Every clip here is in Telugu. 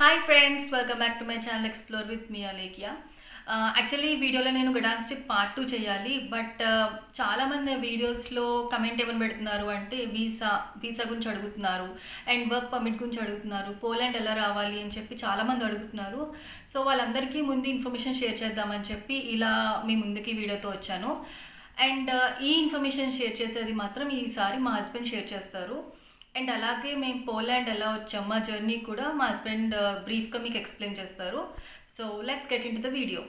Hi friends welcome back to my channel explore with me అలేకియా యాక్చువల్లీ ఈ వీడియోలో నేను గడాన్స్ టిప్ పార్ట్ టూ చేయాలి బట్ చాలామంది వీడియోస్లో కమెంట్ ఏమని పెడుతున్నారు అంటే వీసా వీసా గురించి అడుగుతున్నారు అండ్ వర్క్ పర్మిట్ గురించి అడుగుతున్నారు పోలాండ్ ఎలా రావాలి అని చెప్పి చాలామంది అడుగుతున్నారు సో వాళ్ళందరికీ ముందు ఇన్ఫర్మేషన్ షేర్ చేద్దామని చెప్పి ఇలా మీ ముందుకి వీడియోతో వచ్చాను అండ్ ఈ ఇన్ఫర్మేషన్ షేర్ చేసేది మాత్రం ఈసారి మా హస్బెండ్ షేర్ చేస్తారు అండ్ అలాగే మేము పోలాండ్ ఎలా వచ్చాం మా జర్నీ కూడా మా హస్బెండ్ బ్రీఫ్గా మీకు ఎక్స్ప్లెయిన్ చేస్తారు so let's get into the video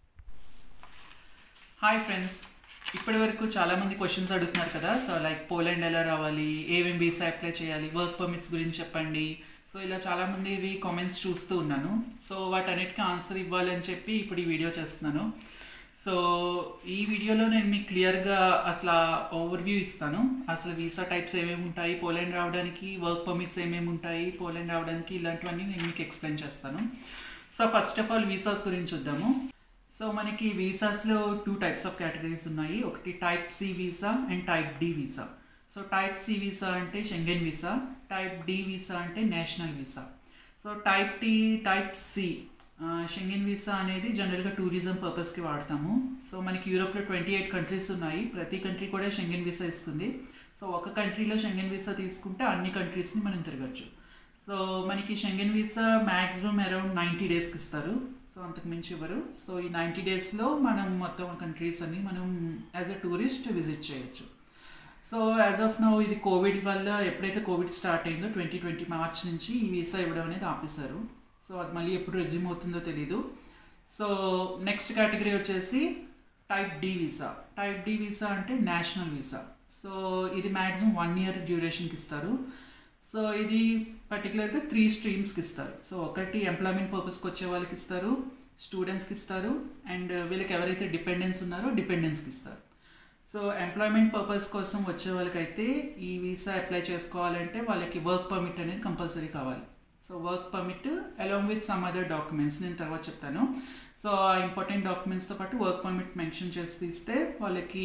hi friends ఇప్పటి వరకు చాలా మంది క్వశ్చన్స్ అడుగుతున్నారు కదా సో లైక్ పోలాండ్ ఎలా రావాలి ఏమేమి వీసా అప్లై చేయాలి వర్క్ పర్మిట్స్ గురించి చెప్పండి సో ఇలా చాలా మంది ఇవి కామెంట్స్ చూస్తూ ఉన్నాను సో వాటన్నిటికీ ఆన్సర్ ఇవ్వాలని చెప్పి ఇప్పుడు ఈ వీడియో చేస్తున్నాను సో ఈ వీడియోలో నేను మీకు క్లియర్గా అసలు ఓవర్వ్యూ ఇస్తాను అసలు వీసా టైప్స్ ఏమేమి ఉంటాయి పోలాండ్ రావడానికి వర్క్ పర్మిట్స్ ఏమేమి ఉంటాయి పోలాండ్ రావడానికి ఇలాంటివన్నీ నేను మీకు ఎక్స్ప్లెయిన్ చేస్తాను so first of all visas గురించి చూద్దాము సో మనకి వీసాస్లో టూ టైప్స్ ఆఫ్ కేటగిరీస్ ఉన్నాయి ఒకటి type C visa and type D visa so type C visa అంటే Schengen visa type D visa అంటే national visa so type T type C Schengen visa అనేది జనరల్గా టూరిజం పర్పస్కి వాడతాము సో మనకి యూరోప్లో ట్వంటీ ఎయిట్ కంట్రీస్ ఉన్నాయి ప్రతి కంట్రీ కూడా షెంగెన్ వీసా ఇస్తుంది సో ఒక కంట్రీలో షెంగెన్ వీసా తీసుకుంటే అన్ని కంట్రీస్ని మనం తిరగచ్చు సో మనకి Schengen visa maximum around ninety డేస్కి ఇస్తారు సో అంతకు మించి ఇవ్వరు సో ఈ నైంటీ డేస్లో మనం మొత్తం కంట్రీస్ అన్ని మనం యాజ్ అ టూరిస్ట్ విజిట్ చేయొచ్చు సో యాజ్ ఆఫ్ నౌ ఇది కోవిడ్ వల్ల ఎప్పుడైతే కోవిడ్ స్టార్ట్ అయిందో ట్వంటీ ట్వంటీ మార్చ్ నుంచి ఈ వీసా ఇవ్వడం అనేది ఆపేశారు సో అది మళ్ళీ ఎప్పుడు రెజ్యూమ్ అవుతుందో తెలీదు సో నెక్స్ట్ కేటగిరీ వచ్చేసి type D visa type D visa అంటే నేషనల్ వీసా సో ఇది మ్యాక్సిమం వన్ ఇయర్ డ్యూరేషన్కి ఇస్తారు సో ఇది పర్టికులర్గా త్రీ స్ట్రీమ్స్కి ఇస్తారు సో ఒకటి ఎంప్లాయ్మెంట్ పర్పస్కి వచ్చే వాళ్ళకి ఇస్తారు స్టూడెంట్స్కి ఇస్తారు అండ్ వీళ్ళకి ఎవరైతే డిపెండెన్స్ ఉన్నారో డిపెండెన్స్కి ఇస్తారు సో ఎంప్లాయ్మెంట్ పర్పస్ కోసం వచ్చే వాళ్ళకైతే ఈ వీసా అప్లై చేసుకోవాలంటే వాళ్ళకి వర్క్ పర్మిట్ అనేది కంపల్సరీ కావాలి so work permit along with some other documents నేను తర్వాత చెప్తాను సో ఆ ఇంపార్టెంట్ డాక్యుమెంట్స్తో పాటు వర్క్ పర్మిట్ మెన్షన్ చేసి తీస్తే వాళ్ళకి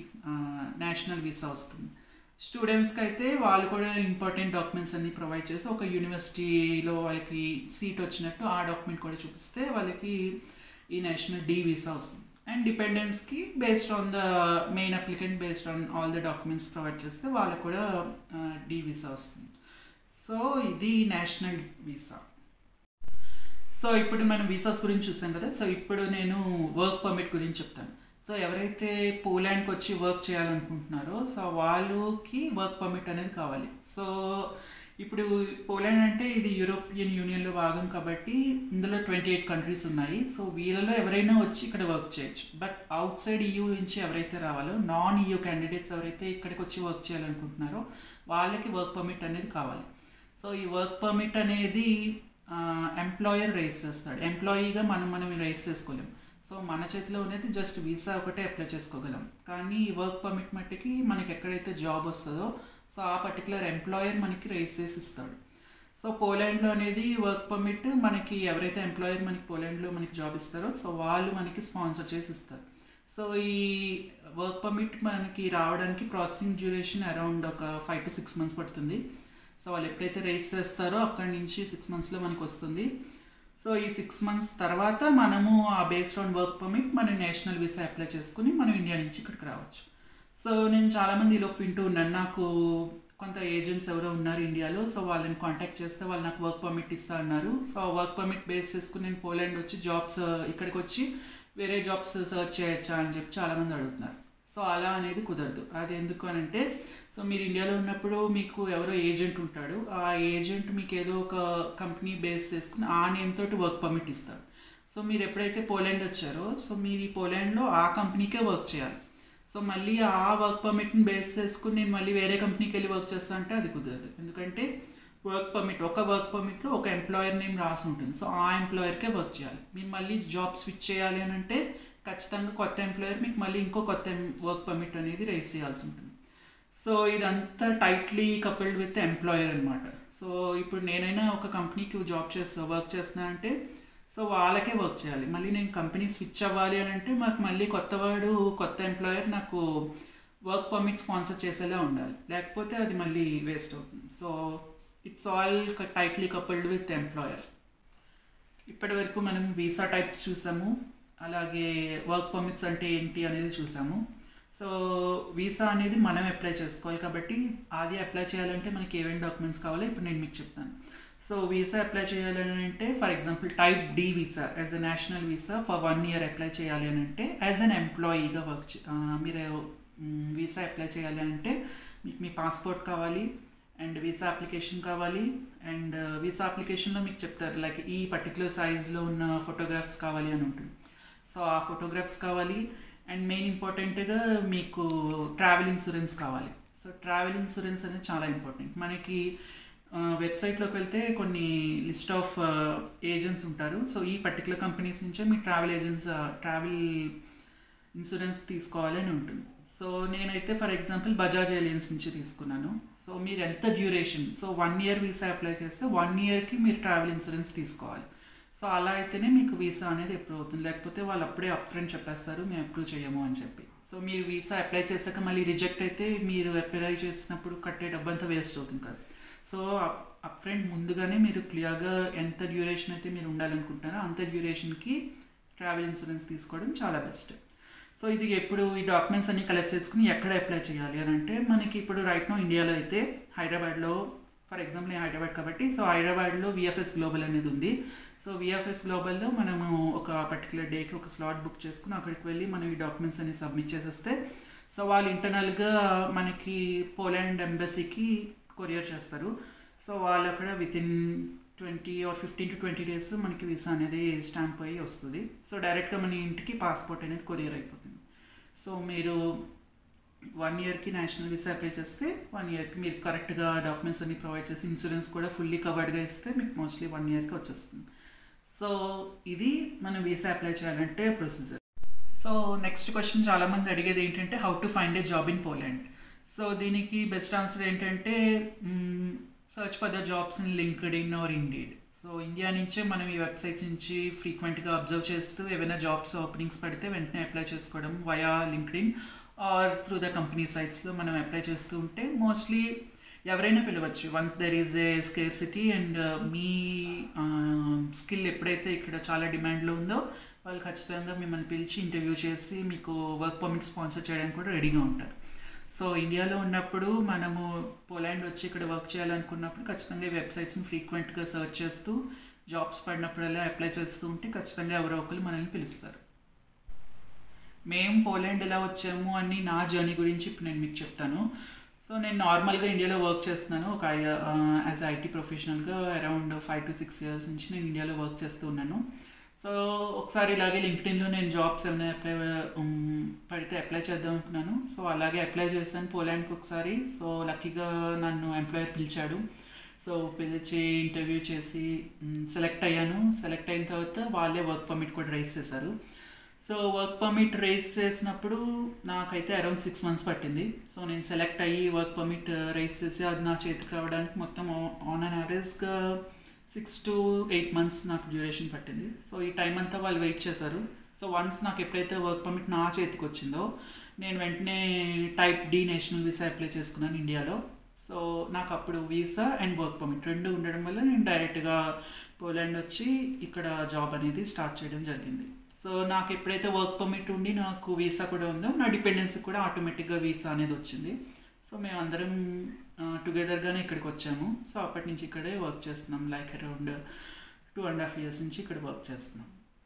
నేషనల్ వీసా వస్తుంది స్టూడెంట్స్కి అయితే వాళ్ళు కూడా ఇంపార్టెంట్ డాక్యుమెంట్స్ అన్ని ప్రొవైడ్ చేసి ఒక యూనివర్సిటీలో వాళ్ళకి సీట్ వచ్చినట్టు ఆ డాక్యుమెంట్ కూడా చూపిస్తే వాళ్ళకి ఈ నేషనల్ డి వీసా వస్తుంది అండ్ డిపెండెన్స్కి based on the main applicant based on all the documents provide చేస్తే వాళ్ళకు కూడా డి వీసా వస్తుంది సో ఇది నేషనల్ వీసా సో ఇప్పుడు మనం వీసాస్ గురించి చూసాం కదా సో ఇప్పుడు నేను వర్క్ పర్మిట్ గురించి చెప్తాను సో ఎవరైతే పోలాండ్కి వచ్చి వర్క్ చేయాలనుకుంటున్నారో సో వాళ్ళకి వర్క్ పర్మిట్ అనేది కావాలి సో ఇప్పుడు పోలాండ్ అంటే ఇది యూరోపియన్ యూనియన్లో భాగం కాబట్టి ఇందులో ట్వంటీ ఎయిట్ కంట్రీస్ ఉన్నాయి సో వీళ్ళలో ఎవరైనా వచ్చి ఇక్కడ వర్క్ చేయొచ్చు బట్ అవుట్ సైడ్ ఈయూ నుంచి ఎవరైతే రావాలో నాన్ ఈయూ క్యాండిడేట్స్ ఎవరైతే ఇక్కడికి వచ్చి వర్క్ చేయాలనుకుంటున్నారో వాళ్ళకి వర్క్ పర్మిట్ అనేది కావాలి సో ఈ వర్క్ పర్మిట్ అనేది ఎంప్లాయర్ రైస్ చేస్తాడు ఎంప్లాయీగా మనం మనం రైస్ చేసుకోలేం సో మన చేతిలో ఉన్నది జస్ట్ వీసా ఒకటే అప్లై చేసుకోగలం కానీ ఈ వర్క్ పర్మిట్ మట్టికి మనకి ఎక్కడైతే జాబ్ వస్తుందో సో ఆ పర్టికులర్ ఎంప్లాయర్ మనకి రైస్ చేసి ఇస్తాడు సో పోలాండ్లో అనేది వర్క్ పర్మిట్ మనకి ఎవరైతే ఎంప్లాయర్ మనకి పోలాండ్లో మనకి జాబ్ ఇస్తారో సో వాళ్ళు మనకి స్పాన్సర్ చేసి ఇస్తారు సో ఈ వర్క్ పర్మిట్ మనకి రావడానికి ప్రాసెసింగ్ డ్యూరేషన్ అరౌండ్ ఒక ఫైవ్ టు సిక్స్ మంత్స్ పడుతుంది సో వాళ్ళు ఎప్పుడైతే రైస్ చేస్తారో అక్కడి నుంచి సిక్స్ మంత్స్లో మనకి వస్తుంది సో ఈ సిక్స్ మంత్స్ తర్వాత మనము ఆ బేస్డ్ ఆన్ వర్క్ పర్మిట్ మనం నేషనల్ వీసా అప్లై చేసుకుని మనం ఇండియా నుంచి ఇక్కడికి రావచ్చు సో నేను చాలామంది ఈలోపు వింటూ ఉన్నాను నాకు కొంత ఏజెంట్స్ ఎవరో ఉన్నారు ఇండియాలో సో వాళ్ళని కాంటాక్ట్ చేస్తే వాళ్ళు నాకు వర్క్ పర్మిట్ ఇస్తా అన్నారు సో ఆ వర్క్ పర్మిట్ బేస్ చేసుకుని నేను పోలాండ్ వచ్చి జాబ్స్ ఇక్కడికి వచ్చి వేరే జాబ్స్ సర్చ్ చేయొచ్చా అని చెప్పి చాలామంది అడుగుతున్నారు సో అలా అనేది కుదరదు అది ఎందుకు అని అంటే సో మీరు ఇండియాలో ఉన్నప్పుడు మీకు ఎవరో ఏజెంట్ ఉంటాడు ఆ ఏజెంట్ మీకు ఏదో ఒక కంపెనీ బేస్ చేసుకుని ఆ నేమ్ తోటి వర్క్ పర్మిట్ ఇస్తారు సో మీరు ఎప్పుడైతే పోలాండ్ వచ్చారో సో మీరు ఈ పోలాండ్లో ఆ కంపెనీకే వర్క్ చేయాలి సో మళ్ళీ ఆ వర్క్ పర్మిట్ని బేస్ చేసుకుని నేను మళ్ళీ వేరే కంపెనీకి వెళ్ళి వర్క్ చేస్తా అంటే అది కుదరదు ఎందుకంటే వర్క్ పర్మిట్ ఒక వర్క్ పర్మిట్లో ఒక ఎంప్లాయర్ నేమ్ రాసి ఉంటుంది సో ఆ ఎంప్లాయర్కే వర్క్ చేయాలి మీరు మళ్ళీ జాబ్ స్విచ్ చేయాలి అని అంటే ఖచ్చితంగా కొత్త ఎంప్లాయర్ మీకు మళ్ళీ ఇంకో కొత్త వర్క్ పర్మిట్ అనేది రైజ్ చేయాల్సి ఉంటుంది సో ఇదంతా టైట్లీ కపుల్డ్ విత్ ఎంప్లాయర్ అనమాట సో ఇప్పుడు నేనైనా ఒక కంపెనీకి జాబ్ చేస్తా వర్క్ చేస్తున్నా అంటే సో వాళ్ళకే వర్క్ చేయాలి మళ్ళీ నేను కంపెనీ స్విచ్ అవ్వాలి అని అంటే మాకు మళ్ళీ కొత్తవాడు కొత్త ఎంప్లాయర్ నాకు వర్క్ పర్మిట్ స్పాన్సర్ చేసేలా ఉండాలి లేకపోతే అది మళ్ళీ వేస్ట్ అవుతుంది so it's all tightly coupled with employer ఇప్పటి వరకు మనం వీసా టైప్స్ చూసాము అలాగే వర్క్ పర్మిట్స్ అంటే ఏంటి అనేది చూసాము సో వీసా అనేది మనం అప్లై చేసుకోవాలి కాబట్టి అది అప్లై చేయాలంటే మనకి ఏమేమి డాక్యుమెంట్స్ కావాలో ఇప్పుడు నేను మీకు చెప్తాను సో వీసా అప్లై చేయాలని అంటే for example type D visa as a national visa for one year apply చేయాలి అని అంటే యాజ్ అన్ ఎంప్లాయీగా వర్క్ మీరు వీసా అప్లై చేయాలి అని అంటే మీకు మీ పాస్పోర్ట్ కావాలి అండ్ వీసా అప్లికేషన్ కావాలి అండ్ వీసా అప్లికేషన్లో మీకు చెప్తారు లైక్ ఈ పర్టికులర్ సైజ్లో ఉన్న ఫోటోగ్రాఫ్స్ కావాలి అని ఉంటుంది సో ఆ ఫోటోగ్రాఫ్స్ కావాలి అండ్ మెయిన్ ఇంపార్టెంట్గా మీకు ట్రావెల్ ఇన్సూరెన్స్ కావాలి సో ట్రావెల్ ఇన్సూరెన్స్ అనేది చాలా ఇంపార్టెంట్ మనకి వెబ్సైట్లోకి వెళ్తే కొన్ని లిస్ట్ ఆఫ్ ఏజెంట్స్ ఉంటారు సో ఈ పర్టికులర్ కంపెనీస్ నుంచే మీ ట్రావెల్ ఏజెంట్స్ ట్రావెల్ ఇన్సూరెన్స్ తీసుకోవాలి అని ఉంటుంది సో నేనైతే ఫర్ ఎగ్జాంపుల్ బజాజ్ ఏలియన్స్ నుంచి తీసుకున్నాను సో మీరు ఎంత duration so one year visa apply చేస్తే వన్ ఇయర్కి మీరు ట్రావెల్ ఇన్సూరెన్స్ తీసుకోవాలి సో అలా అయితేనే మీకు వీసా అనేది అప్రూవ్ అవుతుంది లేకపోతే వాళ్ళు అప్పుడే అప్ ఫ్రంట్ చెప్పేస్తారు మేము అప్రూవ్ చేయము అని చెప్పి సో మీరు వీసా అప్లై చేశాక మళ్ళీ రిజెక్ట్ అయితే మీరు అప్లై చేసినప్పుడు కట్టే డబ్బంతా వేస్ట్ అవుతుంది కదా సో అప్ ఫ్రంట్ ముందుగానే మీరు క్లియర్గా ఎంత డ్యూరేషన్ అయితే మీరు ఉండాలనుకుంటారో అంత డ్యూరేషన్కి ట్రావెల్ ఇన్సూరెన్స్ తీసుకోవడం చాలా బెస్ట్ సో ఇది ఎప్పుడు ఈ డాక్యుమెంట్స్ అన్ని కలెక్ట్ చేసుకుని ఎక్కడ అప్లై చేయాలి అని అంటే మనకి ఇప్పుడు రైట్ నో ఇండియాలో అయితే హైదరాబాద్లో ఫర్ ఎగ్జాంపుల్ నేను హైదరాబాద్ కాబట్టి సో హైదరాబాద్లో విఎఫ్ఎస్ గ్లోబల్ అనేది ఉంది సో విఎఫ్ఎస్ గ్లోబల్లో మనము ఒక పర్టికులర్ డేకి ఒక స్లాట్ బుక్ చేసుకుని అక్కడికి వెళ్ళి మనం ఈ డాక్యుమెంట్స్ అన్ని సబ్మిట్ చేసేస్తే సో వాళ్ళు ఇంటర్నల్గా మనకి పోలాండ్ ఎంబసీకి కొరియర్ చేస్తారు సో వాళ్ళు అక్కడ within twenty or fifteen to twenty days మనకి వీసా అనేది స్టాంప్ అయ్యి వస్తుంది సో డైరెక్ట్గా మన ఇంటికి పాస్పోర్ట్ అనేది కొరియర్ అయిపోతుంది సో మీరు వన్ ఇయర్కి నేషనల్ వీసా అప్లై చేస్తే వన్ ఇయర్కి మీరు కరెక్ట్గా డాక్యుమెంట్స్ అన్ని ప్రొవైడ్ చేసి ఇన్సూరెన్స్ కూడా ఫుల్లీ కవర్డ్గా ఇస్తే మీకు మోస్ట్లీ వన్ ఇయర్కి వచ్చేస్తుంది సో ఇది మనం వీసా అప్లై చేయాలంటే ప్రొసీజర్ సో నెక్స్ట్ క్వశ్చన్ చాలామంది అడిగేది ఏంటంటే how to find a job in Poland so దీనికి బెస్ట్ ఆన్సర్ ఏంటంటే search for the jobs in LinkedIn or Indeed so India నుంచే మనం ఈ వెబ్సైట్ నుంచి ఫ్రీక్వెంట్గా అబ్జర్వ్ చేస్తూ ఏవైనా జాబ్స్ ఓపెనింగ్స్ పడితే వెంటనే అప్లై చేసుకోవడం via LinkedIn or through the company సైట్స్లో మనం అప్లై చేస్తూ ఉంటే మోస్ట్లీ ఎవరైనా పిలవచ్చు once there is a scarcity and మీ స్కిల్ ఎప్పుడైతే ఇక్కడ చాలా డిమాండ్లో ఉందో వాళ్ళు ఖచ్చితంగా మిమ్మల్ని పిలిచి ఇంటర్వ్యూ చేసి మీకు వర్క్ పర్మిట్ స్పాన్సర్ చేయడానికి కూడా రెడీగా ఉంటారు సో ఇండియాలో ఉన్నప్పుడు మనము పోలాండ్ వచ్చి ఇక్కడ వర్క్ చేయాలనుకున్నప్పుడు ఖచ్చితంగా ఈ వెబ్సైట్స్ని ఫ్రీక్వెంట్గా సర్చ్ చేస్తూ జాబ్స్ పడినప్పుడల్లా అప్లై చేస్తూ ఉంటే ఖచ్చితంగా ఎవరో ఒకరు మనల్ని పిలుస్తారు మేము పోలాండ్ ఎలా వచ్చాము అని నా జర్నీ గురించి ఇప్పుడు నేను మీకు చెప్తాను సో నేను నార్మల్గా ఇండియాలో వర్క్ చేస్తున్నాను ఒక యాజ్ ఐటీ ప్రొఫెషనల్గా around five to six years నుంచి నేను ఇండియాలో వర్క్ చేస్తూ ఉన్నాను సో ఒకసారి ఇలాగే లింక్డ్ఇన్లో నేను జాబ్స్ ఏమైనా అప్లై పడితే అప్లై చేద్దాం అనుకున్నాను సో అలాగే అప్లై చేశాను పోలాండ్కి ఒకసారి సో లక్కీగా నన్ను ఎంప్లాయర్ పిలిచాడు సో పిలిచి ఇంటర్వ్యూ చేసి సెలెక్ట్ అయ్యాను సెలెక్ట్ అయిన తర్వాత వాళ్ళే వర్క్ పర్మిట్ కూడా రైజ్ చేశారు సో వర్క్ పర్మిట్ రైజ్ చేసినప్పుడు నాకైతే అరౌండ్ సిక్స్ మంత్స్ పట్టింది సో నేను సెలెక్ట్ అయ్యి వర్క్ పర్మిట్ రైజ్ చేసి అది నా చేతికి రావడానికి మొత్తం ఆన్ అండ్ యావరేజ్గా సిక్స్ టు ఎయిట్ మంత్స్ నాకు డ్యూరేషన్ పట్టింది సో ఈ టైం అంతా వాళ్ళు వెయిట్ చేశారు సో వన్స్ నాకు ఎప్పుడైతే వర్క్ పర్మిట్ నా చేతికి వచ్చిందో నేను వెంటనే type D national visa apply చేసుకున్నాను ఇండియాలో సో నాకు అప్పుడు వీసా అండ్ వర్క్ పర్మిట్ రెండు ఉండడం వల్ల నేను డైరెక్ట్గా పోలాండ్ వచ్చి ఇక్కడ జాబ్ అనేది స్టార్ట్ చేయడం జరిగింది సో నాకు ఎప్పుడైతే వర్క్ పర్మిట్ ఉండి నాకు వీసా కూడా ఉందో నా డిపెండెన్సీ కూడా ఆటోమేటిక్గా వీసా అనేది వచ్చింది సో మేమందరం టుగెదర్గానే ఇక్కడికి వచ్చాము సో అప్పటి నుంచి ఇక్కడే వర్క్ చేస్తున్నాం like around two and half years నుంచి ఇక్కడ వర్క్ చేస్తున్నాం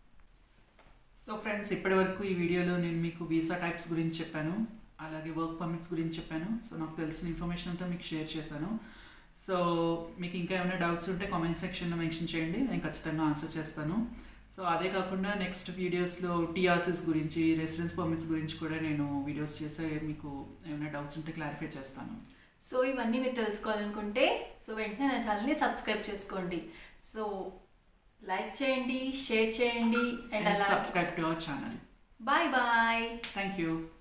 సో ఫ్రెండ్స్ ఇప్పటి వరకు ఈ వీడియోలో నేను మీకు వీసా టైప్స్ గురించి చెప్పాను అలాగే వర్క్ పర్మిట్స్ గురించి చెప్పాను సో నాకు తెలిసిన ఇన్ఫర్మేషన్ అంతా మీకు షేర్ చేశాను సో మీకు ఇంకా ఏమైనా డౌట్స్ ఉంటే కామెంట్ సెక్షన్లో మెన్షన్ చేయండి నేను ఖచ్చితంగా ఆన్సర్ చేస్తాను సో అదే కాకుండా నెక్స్ట్ వీడియోస్లో టీఆర్సీస్ గురించి రెసిడెన్స్ పర్మిట్స్ గురించి కూడా నేను వీడియోస్ చేసే మీకు ఏమైనా డౌట్స్ ఉంటే క్లారిఫై చేస్తాను సో ఇవన్నీ మీరు తెలుసుకోవాలనుకుంటే సో వెంటనే నా ఛానల్ని సబ్స్క్రైబ్ చేసుకోండి సో లైక్ చేయండి షేర్ చేయండి అండ్ and అలా subscribe to our channel. Bye bye Thank you.